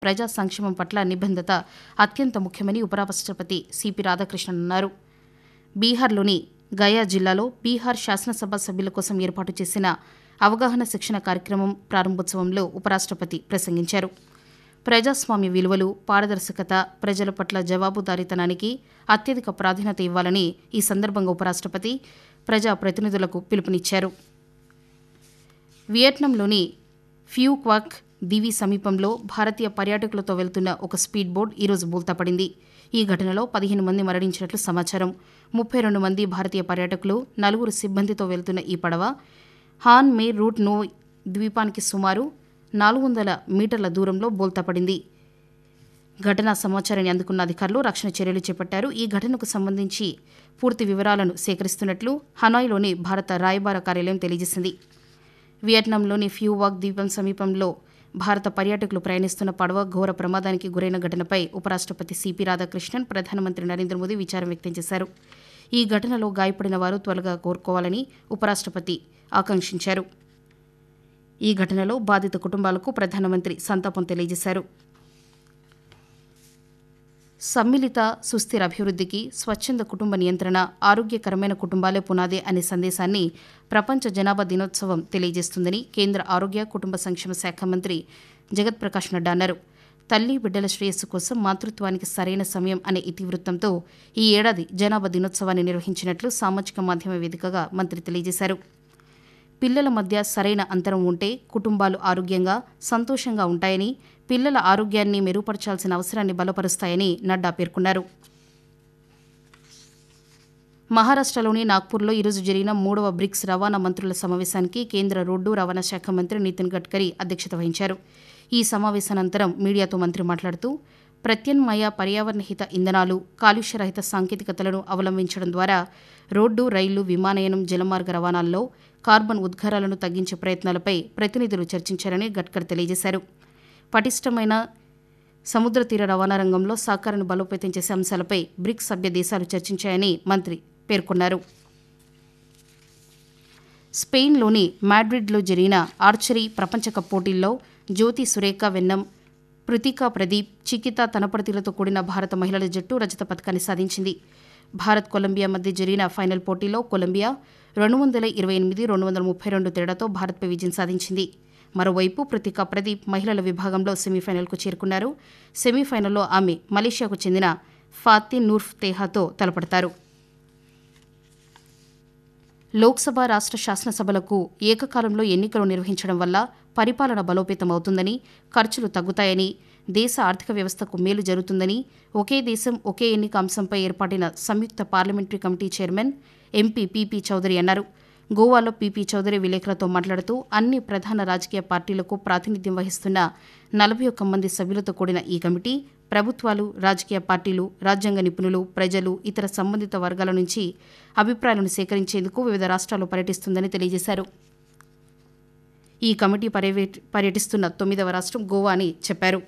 ప్రజా సంక్షేమం పట్ల నిబద్ధత అత్యంత ముఖ్యమని ఉపరాష్ట్రపతి సిపి రాధాకృష్ణన్ అన్నారు బీహార్లోని గయా జిల్లాలో బీహార్ శాసనసభ సభ్యుల కోసం ఏర్పాటు చేసిన అవగాహన శిక్షణ కార్యక్రమం ప్రారంభోత్సవంలో ఉపరాష్ట్రపతి ప్రసంగించారు ప్రజాస్వామ్య విలువలు పారదర్శకత ప్రజల పట్ల జవాబుదారీతనానికి అత్యధిక ప్రాధాన్యత ఇవ్వాలని ఈ సందర్భంగా ఉపరాష్ట్రపతి ప్రజా ప్రతినిధులకు పిలుపునిచ్చారు వియట్నాంలోని ఫ్యూ క్వాక్ దివి సమీపంలో భారతీయ పర్యాటకులతో వెళ్తున్న ఒక స్పీడ్ బోట్ ఈరోజు బోల్తాపడింది ఈ ఘటనలో పదిహేను మంది మరణించినట్లు సమాచారం ముప్పై రెండు మంది భారతీయ పర్యాటకులు నలుగురు సిబ్బందితో వెళ్తున్న ఈ పడవ హాన్ మే రూట్ నో ద్వీపానికి సుమారు నాలుగు వందల మీటర్ల దూరంలో బోల్తాపడింది ఘటనా సమాచారాన్ని అందుకున్న అధికారులు రక్షణ చర్యలు చేపట్టారు ఈ ఘటనకు సంబంధించి పూర్తి వివరాలను సేకరిస్తున్నట్లు హనాయ్లోని భారత రాయబార కార్యాలయం తెలియజేసింది వియట్నాంలోని ఫ్యూవాక్ ద్వీపం సమీపంలో భారత పర్యాటకులు ప్రయాణిస్తున్న పడవ ఘోర ప్రమాదానికి గురైన ఘటనపై ఉపరాష్ట్రపతి సిపి రాధాకృష్ణన్ ప్రధానమంత్రి నరేంద్ర మోదీ విచారం వ్యక్తం చేశారు ఈ ఘటనలో గాయపడిన వారు త్వరగా కోరుకోవాలని ఉపరాష్ట్రపతి ఆకాంక్షించారు ఈ ఘటనలో బాధిత కుటుంబాలకు ప్రధానమంత్రి సంతాపం తెలియజేశారు సమ్మిళిత సుస్థిర అభివృద్ధికి స్వచ్ఛంద కుటుంబ నియంత్రణ ఆరోగ్యకరమైన కుటుంబాలే పునాదే అనే సందేశాన్ని ప్రపంచ జనాభా దినోత్సవం తెలియజేస్తుందని కేంద్ర ఆరోగ్య కుటుంబ సంక్షేమ శాఖ మంత్రి జగత్ ప్రకాష్ నడ్డా అన్నారు తల్లి బిడ్డల శ్రేయస్సు కోసం మాతృత్వానికి సరైన సమయం అనే ఇతివృత్తంతో ఈ ఏడాది జనాభా దినోత్సవాన్ని నిర్వహించినట్లు సామాజిక మాధ్యమ వేదికగా మంత్రి తెలియజేశారు పిల్లల మధ్య సరైన అంతరం ఉంటే కుటుంబాలు ఆరోగ్యంగా సంతోషంగా ఉంటాయని పిల్లల ఆరోగ్యాన్ని మెరుగుపరచాల్సిన అవసరాన్ని బలపరుస్తాయని నడ్డా పేర్కొన్నారు మహారాష్ట్రలోని నాగ్పూర్లో ఈరోజు జరిగిన మూడవ బ్రిక్స్ రవాణా మంత్రుల సమావేశానికి కేంద్ర రోడ్డు రవాణా శాఖ మంత్రి నితిన్ గడ్కరీ అధ్యక్షత వహించారు ఈ సమావేశానంతరం మీడియాతో మంత్రి మాట్లాడుతూ ప్రత్యామ్నాయ పర్యావరణహిత ఇంధనాలు కాలుష్యరహిత సాంకేతికతలను అవలంబించడం ద్వారా రోడ్డు రైళ్లు విమానయానం జలమార్గ రవాణాల్లో కార్బన్ ఉద్గారాలను తగ్గించే ప్రయత్నాలపై ప్రతినిధులు చర్చించారని గడ్కర్ తెలియజేశారు పటిష్టమైన సముద్ర తీర రవాణా రంగంలో సహకారాన్ని బలోపేతం చేసే అంశాలపై బ్రిక్స్ సభ్య దేశాలు చర్చించాయని మంత్రి పేర్కొన్నారు స్పెయిన్లోని మాడ్రిడ్లో జరిగిన ఆర్చరీ ప్రపంచ కప్ పోటీల్లో జ్యోతి సురేఖ వెన్నం పృతికా ప్రదీప్ చికితా తనపడతీలతో కూడిన భారత మహిళల జట్టు రజత పథకాన్ని సాధించింది భారత్ కొలంబియా మధ్య జరిగిన ఫైనల్ పోటీలో కొలంబియా రెండు వందల ఇరవై ఎనిమిది రెండు వందల ముప్పై రెండు తేడాతో భారత్పై విజయం సాధించింది మరోవైపు పృతికా ప్రదీప్ మహిళల విభాగంలో సెమీఫైనల్కు చేరుకున్నారు సెమీఫైనల్లో ఆమె మలేషియాకు చెందిన ఫాతి నూర్ఫ్ తేహాతో తలపడతారు లోక్సభ రాష్ట్ర శాసనసభలకు ఏకకాలంలో ఎన్నికలు నిర్వహించడం వల్ల పరిపాలన బలోపేతం అవుతుందని ఖర్చులు తగ్గుతాయని దేశ ఆర్థిక వ్యవస్థకు మేలు జరుగుతుందని ఒకే దేశం ఒకే ఎన్నిక అంశంపై ఏర్పాటిన సంయుక్త parliamentary committee chairman MP PP Chaudhary అన్నారు గోవాలో పీపీ చౌదరి విలేకరులతో మాట్లాడుతూ అన్ని ప్రధాన రాజకీయ పార్టీలకు ప్రాతినిధ్యం వహిస్తున్న నలభై ఒక్క మంది సభ్యులతో కూడిన ఈ కమిటీ ప్రభుత్వాలు రాజకీయ పార్టీలు రాజ్యాంగ నిపుణులు ప్రజలు ఇతర సంబంధిత వర్గాల నుంచి అభిప్రాయాలను సేకరించేందుకు వివిధ రాష్ట్రాల్లో పర్యటిస్తుందని తెలియజేశారు ఈ కమిటీ పర్యవే పర్యటిస్తున్న తొమ్మిదవ రాష్ట్రం గోవా అని చెప్పారు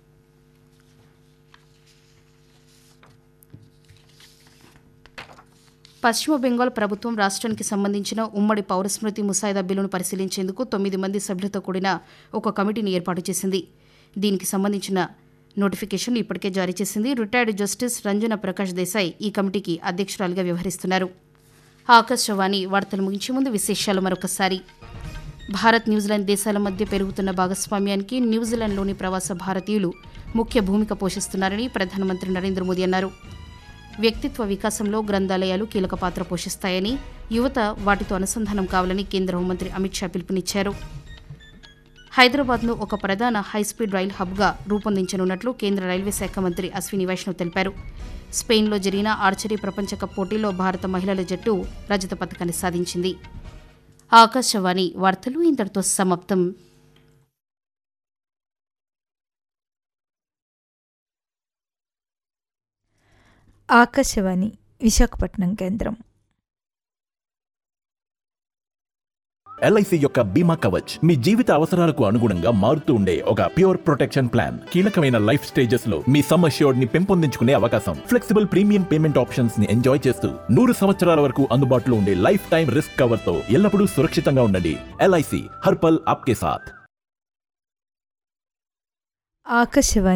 పశ్చిమ బెంగాల్ ప్రభుత్వం రాష్ట్రానికి సంబంధించిన ఉమ్మడి పౌరస్మృతి ముసాయిదా బిల్లును పరిశీలించేందుకు తొమ్మిది మంది సభ్యులతో కూడిన ఒక కమిటీని ఏర్పాటు చేసింది దీనికి సంబంధించిన నోటిఫికేషన్ ఇప్పటికే జారీ చేసింది రిటైర్డ్ జస్టిస్ రంజన ప్రకాష్ దేశాయ్ ఈ కమిటీకి అధ్యక్షురాలిగా వ్యవహరిస్తున్నారు ఆకాశవాణి వార్తలు ముగించే ముందు విశేషాలు మరొకసారి భారత్ న్యూజిలాండ్ దేశాల మధ్య పెరుగుతున్న భాగస్వామ్యానికి న్యూజిలాండ్లోని ప్రవాస భారతీయులు ముఖ్య భూమిక పోషిస్తున్నారని ప్రధానమంత్రి నరేంద్ర మోదీ అన్నారు వ్యక్తిత్వ వికాసంలో గ్రంథాలయాలు కీలక పాత్ర పోషిస్తాయని యువత వాటితో అనుసంధానం కావాలని కేంద్ర హోంమంత్రి అమిత్ షా పిలుపునిచ్చారు హైదరాబాద్ను ఒక ప్రధాన హైస్పీడ్ రైల్ హబ్గా రూపొందించనున్నట్లు కేంద్ర రైల్వే శాఖ మంత్రి అశ్విని వైష్ణవ్ తెలిపారు స్పెయిన్లో జరిగిన ఆర్చరీ ప్రపంచ కప్ పోటీలో భారత మహిళల జట్టు రజత పథకాన్ని సాధించింది ఆకాశవాణి వార్తలు ఇంతటితో సమాప్తం ఆకాశవాణి విశాఖపట్నం కేంద్రం ఎల్ఐసి యొక్క బీమా కవచ్ మీ జీవిత అవసరాలకు అనుగుణంగా మారుతూ ఉండే ఒక ప్యూర్ ప్రొటెక్షన్ ప్లాన్ కీలకమైన లైఫ్ స్టేజెస్ లో మీ సమ్ అష్యూర్డ్ ని పెంపొందించుకునే అవకాశం ఫ్లెక్సిబుల్ ప్రీమియం పేమెంట్ ఆప్షన్స్ ని ఎంజాయ్ చేస్తూ నూరు సంవత్సరాల వరకు అందుబాటులో ఉండే లైఫ్ టైం రిస్క్ కవర్ తో ఎల్లప్పుడూ సురక్షితంగా ఉండండి ఎల్ఐసి హర్పల్ ఆప్కే సాథ్ ఆకాశవాణి